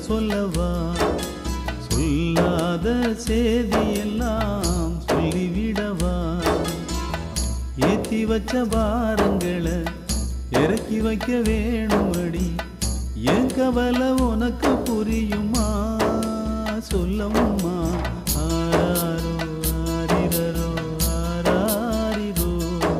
சொல்லவா சொல்லாத செய்தியெல்லாம் சொல்லிவிடவா ஏத்தி வச்ச பாரங்களை இறக்கி வைக்க வேணுமடி என் கவலை உனக்கு புரியுமா சொல்லம்மா ஆராரோ ஆரிரரோ ஆராரிரோ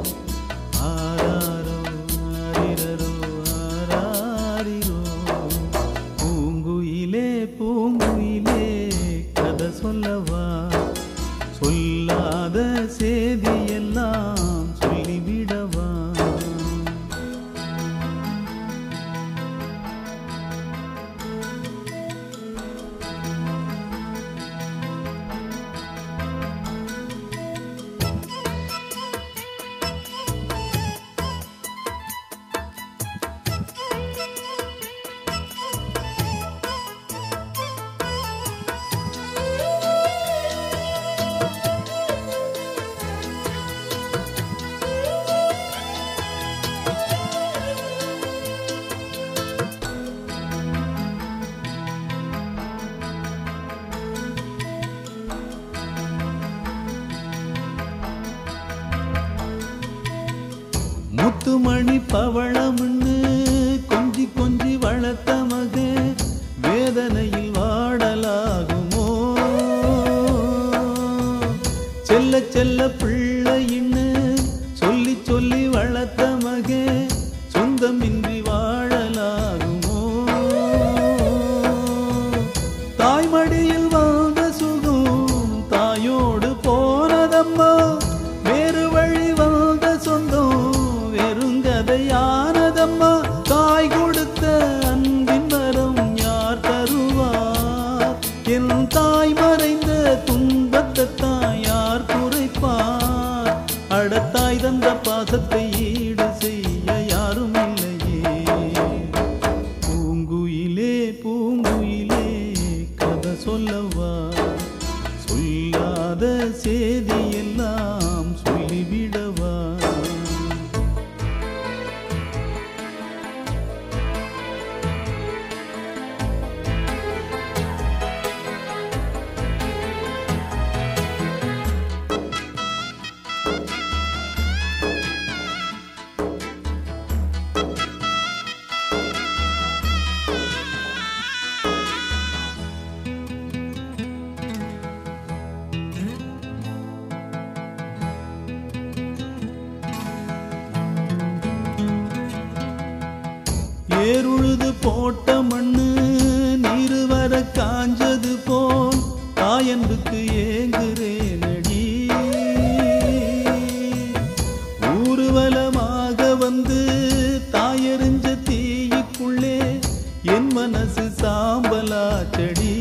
ஆராரோ ஆரிரரோ ஆராரிரோ பூங்குயிலே பூங்குயிலே கதை சொல்லவா சொல்லாத செய்தியெல்லாம் சொல்லிவிடவா முத்துமணி பவளம்னு கொஞ்சி கொஞ்சி வளர்த்த மகன் வேதனையில் வாடலாகுமோ செல்ல செல்ல பிள்ளையின்னு சொல்லி சொல்லி வளர்த்த மகன் சொந்தமின்றி வாழலாகுமோ தாய்மடியில் வாழ்ந்த சுகம் தாயோடு போனதம்மா வேறு வழி வாழ்ந்த சொந்தம் வெறுங்கதையானதம்மா தாய் கொடுத்த அன்பின் வரம் யார் தருவார் என் தாய் மறைந்த துன்பத்தை தான் யார் குறைப்பார் அடத்தாய் தந்த பாசத்தை ஈடு செய்ய யாரும் இல்லையே பூங்குயிலே பூங்குயிலே கதை சொல்லவா சொல்லாத செய்தியெல்லாம் சொல்லிவிடவா ஏறுழுது போட்ட மண்ணு நீரு வர காஞ்சது போல் தாயன்புக்கு ஏங்குறேனடி ஊர்வலமாக வந்து தாயறிஞ்ச தீயுக்குள்ளே என் மனசு சாம்பலாச்சடி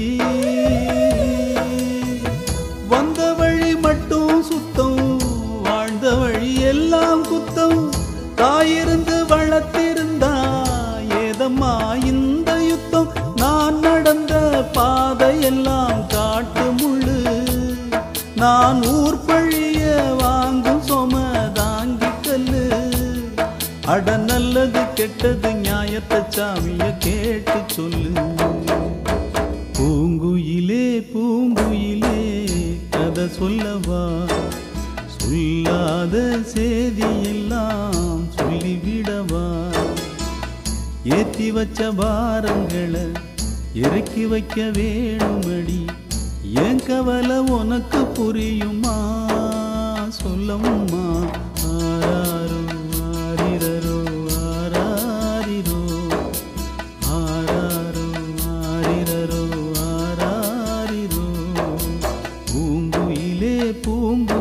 வந்த வழி மட்டும் சுத்தம் வாழ்ந்த வழி எல்லாம் குத்தம் தாயிருந்து வளர்த்திருந்தா ஏதம்மா இந்த யுத்தம் நான் நடந்த பாதையெல்லாம் காட்டு முள்ளு நான் ஊர் பழிய வாங்கும் சொம தாங்கி கல்லு அட நல்லது கெட்டது நியாயத்தை சாமிய கேட்டு சொல்லு பூங்குயிலே பூங்குயிலே கதை சொல்லவா சொல்லாத செய்தியெல்லாம் சொல்லிவிடவா ஏத்தி வச்ச பாரங்களை இறக்கி வைக்க வேணுமடி என் கவலை உனக்கு புரியுமா சொல்லம்மா ஆராரோ ஆரிரரோ ஆராரிரோ ஆராரோ ஆரிரரோ ஆராரிரோ பூங்குயிலே பூங்கு